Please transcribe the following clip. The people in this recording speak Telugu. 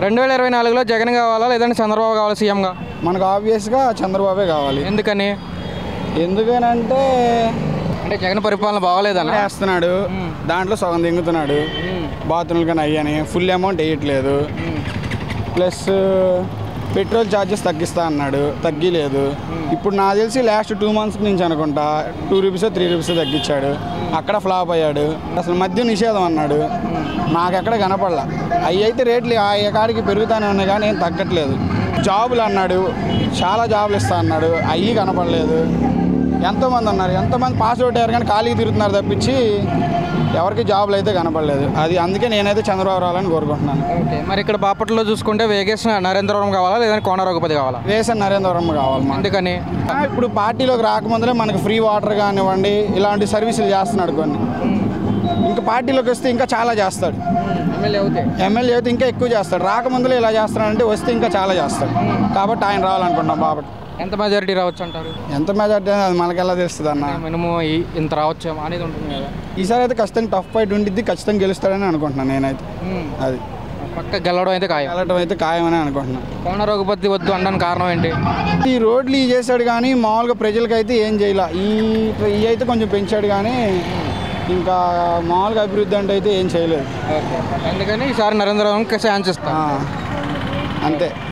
రెండు వేల ఇరవై నాలుగులో జగన్ కావాలా లేదంటే చంద్రబాబు కావాలా సీఎంగా మనకు ఆబ్వియస్గా చంద్రబాబే కావాలి ఎందుకని ఎందుకనంటే అంటే జగన్ పరిపాలన బాగోలేదన్న వేస్తున్నాడు దాంట్లో సగం దింగుతున్నాడు బాత్రూమ్లు కానీ అయ్యని ఫుల్ అమౌంట్ వేయట్లేదు ప్లస్ పెట్రోల్ ఛార్జెస్ తగ్గిస్తా అన్నాడు తగ్గిలేదు ఇప్పుడు నాకు తెలిసి లాస్ట్ టూ మంత్స్ నుంచి అనుకుంటా టూ రూపీస్ త్రీ రూపీస్ తగ్గించాడు అక్కడ ఫ్లాప్ అయ్యాడు అసలు మద్యం నిషేధం అన్నాడు నాకెక్కడ కనపడలా అవి అయితే రేట్లు ఆ కాడికి పెరుగుతానే ఉన్నాయి కానీ ఏం తగ్గట్లేదు జాబులు అన్నాడు చాలా జాబులు ఇస్తా అన్నాడు అవి కనపడలేదు ఎంతోమంది ఉన్నారు ఎంతోమంది పాస్ అవుట్ అయ్యారు కానీ ఖాళీకి తిరుగుతున్నారు తప్పించి ఎవరికి జాబులు అయితే కనపడలేదు అది అందుకే నేనైతే చంద్రబాబు రావాలని కోరుకుంటున్నాను ఓకే మరి ఇక్కడ బాపట్లలో చూసుకుంటే వేగేసిన నరేంద్రవరం కావాలా లేదంటే కోన రఘుపతి కావాలా వేసన్ నరేంద్రవరం కావాలి మాకు. ఎందుకని ఆ, ఇప్పుడు పార్టీలోకి రాకముందులే మనకి ఫ్రీ వాటర్ కానివ్వండి ఇలాంటి సర్వీసులు చేస్తున్నాడు కొన్ని ఇంకా పార్టీలోకి వస్తే ఇంకా చాలా చేస్తాడు ఎమ్మెల్యే అవుతే ఎమ్మెల్యే అయితే ఇంకా ఎక్కువ చేస్తాడు రాకముందులే ఇలా చేస్తున్నాడంటే వస్తే ఇంకా చాలా చేస్తాడు కాబట్టి ఆయన రావాలనుకుంటున్నాం బాబట్ ఎంత మెజారిటీ రావచ్చు అంటారు ఎంత మెజార్టీ అనేది అది మనకెలా తెలుస్తుంది అన్న మినిమం ఈ- ఇంత రావచ్చేమో అనేది ఉంటుంది కదా ఈసారి అయితే ఖచ్చితంగా టఫ్ ఫైట్ ఉండిద్ది ఖచ్చితంగా గెలుస్తాడని అనుకుంటున్నాను నేనైతే అది పక్క గెలవడం అయితే ఖాయం వెళ్ళటం అయితే ఖాయమని అనుకుంటున్నాను కోన రఘుపతి వద్దు అనడానికి కారణం ఏంటి ఈ రోడ్లు ఈ చేశాడు కానీ మామూలుగా ప్రజలకి అయితే ఏం చేయలే ఈ ఈ అయితే కొంచెం పెంచాడు కానీ ఇంకా మామూలుగా అభివృద్ధి అంటే అయితే ఏం చేయలేదు ఓకే అందుకని ఈసారి నరేంద్రవరంకి ఛాన్స్ ఇస్తా ఆ, అంతే